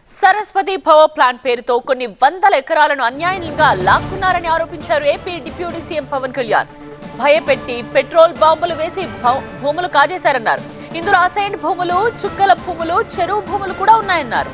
Saraswati power plant పేరుతో కొన్ని వందల ఎకరాలను అన్యాయంగా లాక్కున్నారని ఆరోపించారు AP deputy CM Pawan Kalyan భయపెట్టి పెట్రోల్ బాంబులు వేసి భూ- భూములు కాజేశారన్నారు ఇందులో అసైన్ భూములు చుక్కల భూములు చెరువు భూములు కూడా ఉన్నాయన్నారు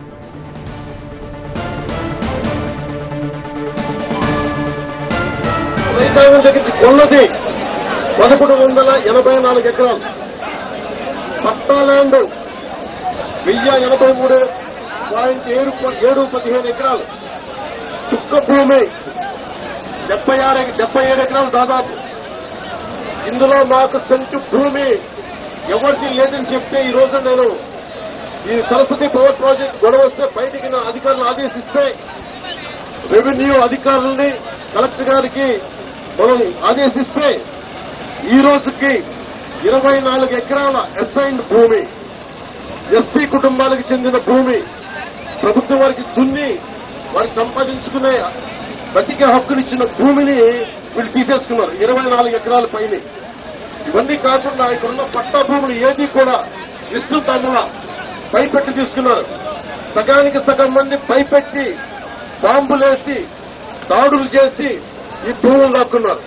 రైతాంగం దగ్గరికి కొన్నది పదకొండు వందల ఎనభై నాలుగు ఎకరాలు పట్టా ల్యాండ్ వెయ్యి ఎనభై మూడు పాయింట్ ఏడు ఏడు పదిహేను ఎకరాలు చుక్క భూమి డెబ్బై ఆరు డెబ్బై ఏడు ఎకరాలు దాదాపు ఇందులో మాకు సెంటు భూమి ఎవరిది లేదని చెప్తే ఈ రోజు నేను ఈ సరస్వతి పవర్ ప్రాజెక్ట్ గొడవ వస్తే బయటికి నా అధికారులు ఆదేశిస్తే రెవెన్యూ అధికారుల్ని కలెక్టర్ గారికి మనం ఆదేశిస్తే ఈ రోజుకి ఇరవై నాలుగు ఎకరాల అసైన్డ్ భూమి ఎస్సీ కుటుంబాలకు చెందిన భూమి ప్రభుత్వం వారికి దున్ని వారికి సంపాదించుకునే బతికే హక్కునిచ్చిన భూమిని వీళ్ళు తీసేసుకున్నారు ఇరవై నాలుగు ఎకరాల పైన ఇవన్నీ కాకుండా ఇక్కడున్న పట్టా భూములు ఏది కూడా విష్ణు తమ్ముల పైపెట్టి తీసుకున్నారు సగానికి సగం మంది పైపెట్టి బాంబులేసి దాడులు చేసి ఈ భూములు లాక్కున్నారు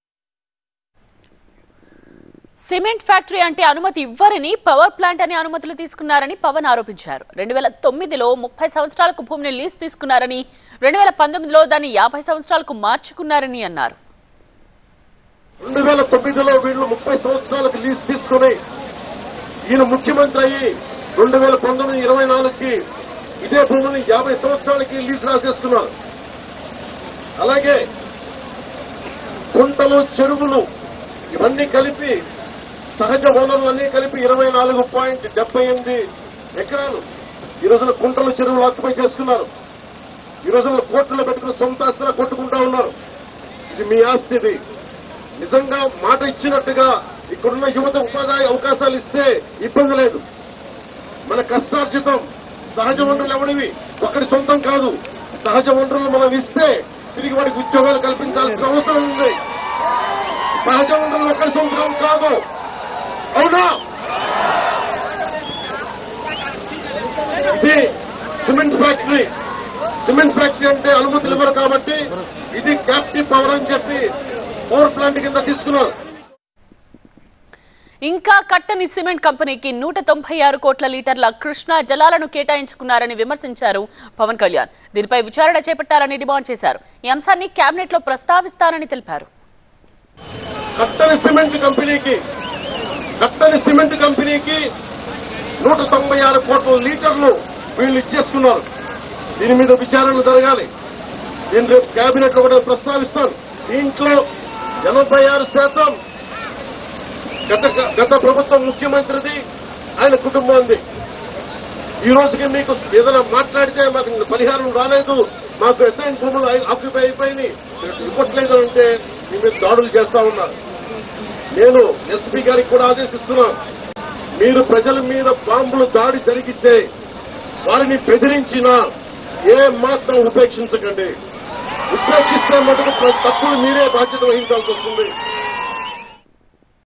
సిమెంట్ ఫ్యాక్టరీ అంటే అనుమతి ఇవ్వరని పవర్ ప్లాంట్ అని అనుమతులు తీసుకున్నారని పవన్ ఆరోపించారు రెండు వేల తొమ్మిదిలో ముప్పై సంవత్సరాలకు భూమిని లీజ్ తీసుకున్నారని రెండు వేల పంతొమ్మిదిలో దాన్ని యాభై సంవత్సరాలకు మార్చుకున్నారని అన్నారు రెండు వేల తొమ్మిదిలో వీళ్ళు ముప్పై సంవత్సరాలకు లీజ్ తీసుకుని ఈయన ముఖ్యమంత్రి అయ్యి రెండు వేల పంతొమ్మిది ఇరవై నాలుగుకి ఇదే భూమిని యాభై సంవత్సరాలకి లీజ్ రాసేసుకున్నారు అలాగే కుంటలు చెరువులు ఇవన్నీ కలిపి సహజ వనరులన్నీ కలిపి ఇరవై నాలుగు పాయింట్ డెబ్బై ఎనిమిది ఎకరాలు ఈ రోజున కుంటలు చెరువులు ఆక్యుపై చేసుకున్నారు ఈ రోజున కోర్టులో పెట్టుకుని సొంత ఆస్తులా కొట్టుకుంటా ఉన్నారు ఇది మీ ఆస్తి ఇది నిజంగా మాట ఇచ్చినట్టుగా ఇక్కడున్న యువత ఉపాధి అవకాశాలు ఇస్తే ఇబ్బంది లేదు మన కష్టార్జితం సహజ వనరులు ఎవడివి ఒకరి సొంతం కాదు సహజ వనరులు మనం ఇస్తే తిరిగి వాడికి ఉద్యోగాలు కల్పించాల్సిన అవసరం ఉంది సహజ వనరులు ఒకరి సొంతం కాదు అవునా ఇది సిమెంట్ ఫ్యాక్టరీ సిమెంట్ ఫ్యాక్టరీ అంటే అనుమతులు ఇవ్వరు కాబట్టి ఇది క్యాప్టివ్ పవర్ అని చెప్పి పవర్ ప్లాంట్ కింద తీసుకున్నారు ఇంకా కట్టని సిమెంట్ కంపెనీకి నూట తొంభై ఆరు కోట్ల లీటర్ల కృష్ణా జలాలను కేటాయించుకున్నారని విమర్శించారు పవన్ కళ్యాణ్ దీనిపై విచారణ చేపట్టాలని డిమాండ్ చేశారు ఈ అంశాన్ని కేబినెట్ లో ప్రస్తావిస్తారని తెలిపారు కట్టని సిమెంట్ కంపెనీకి కట్టని సిమెంట్ కంపెనీకి నూట తొంభై ఆరు కోట్ల లీటర్లు వీళ్ళు ఇచ్చేసుకున్నారు దీని మీద విచారణ జరగాలి దీని రేపు కేబినెట్ లో కూడా ప్రస్తావిస్తాను దీంట్లో ఎనభై ఆరు శాతం గత గత ప్రభుత్వం ముఖ్యమంత్రిది ఆయన కుటుంబాంది ఈ రోజుకి మీకు ఏదైనా మాట్లాడితే మాకు పరిహారం రాలేదు మాకు అసైన్ భూములు ఆక్యుపై అయిపోయినాయి ఇవ్వట్లేదు అంటే మీ మీద దాడులు చేస్తా ఉన్నారు నేను ఎస్పీ గారికి కూడా ఆదేశిస్తున్నాను మీరు ప్రజల మీద బాంబులు దాడి జరిగితే వారిని బెదిరించినా ఏ మాత్రం ఉపేక్షించకండి ఉపేక్షిస్తే మటుకు ప్ర- తప్పులు మీరే బాధ్యత వహించాల్సి వస్తుంది